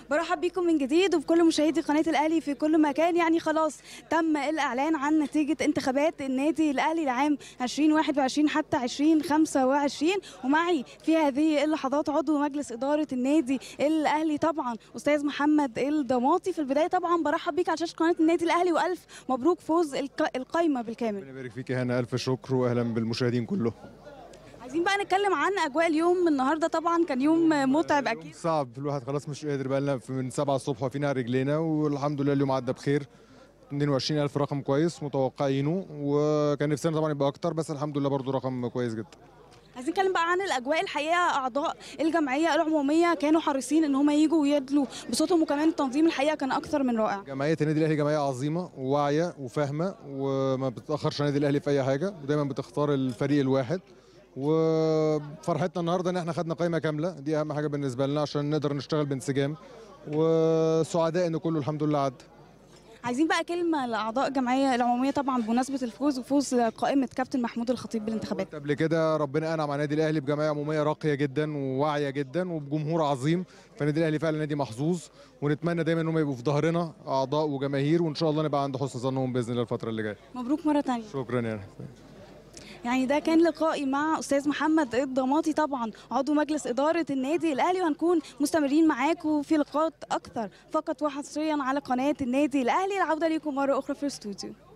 برحب بيكم من جديد وبكل مشاهدي قناه الاهلي في كل مكان يعني خلاص تم الاعلان عن نتيجه انتخابات النادي الاهلي لعام 2021 حتى 2025 ومعي في هذه اللحظات عضو مجلس اداره النادي الاهلي طبعا استاذ محمد الضماطي في البدايه طبعا برحب بيك على شاشه قناه النادي الاهلي والف مبروك فوز الق- القايمه بالكامل ربنا يبارك فيك يا هنا الف شكر واهلا بالمشاهدين كلهم عايزين بقى نتكلم عن اجواء اليوم النهارده طبعا كان يوم متعب يوم اكيد صعب الواحد خلاص مش قادر بقى لنا من 7 الصبح واقفين على رجلينا والحمد لله اليوم عدى بخير 22000 رقم كويس متوقعينه وكان نفسنا طبعا يبقى اكتر بس الحمد لله برضو رقم كويس جدا عايزين نتكلم بقى عن الاجواء الحقيقه اعضاء الجمعيه العموميه كانوا حريصين ان هم يجوا ويدلوا بصوتهم وكمان التنظيم الحقيقه كان اكثر من رائع جمعيه النادي الاهلي جمعيه عظيمه وواعيه وفاهمه وما بتاخرش النادي الاهلي في اي حاجه ودايما بتختار الفريق الواحد وفرحتنا النهارده ان احنا خدنا قائمه كامله دي اهم حاجه بالنسبه لنا عشان نقدر نشتغل بانسجام وسعداء ان كله الحمد لله عدى عايزين بقى كلمه لاعضاء الجمعيه العموميه طبعا بمناسبه الفوز وفوز قائمه كابتن محمود الخطيب بالانتخابات قلت قبل كده ربنا انعم على النادي الاهلي بجمعيه عموميه راقيه جدا وواعيه جدا وبجمهور عظيم فالنادي الاهلي فعلا نادي محظوظ ونتمنى دايما انهم يبقوا في ظهرنا اعضاء وجماهير وان شاء الله نبقى عند حسن ظنهم باذن الله الفتره اللي جايه مبروك مره تانية شكرا يعني يعني ده كان لقائي مع استاذ محمد الضماطي طبعا عضو مجلس اداره النادي الاهلي وهنكون مستمرين معاكم في لقاءات اكثر فقط وحصريا على قناه النادي الاهلي العوده ليكم مره اخرى في الاستوديو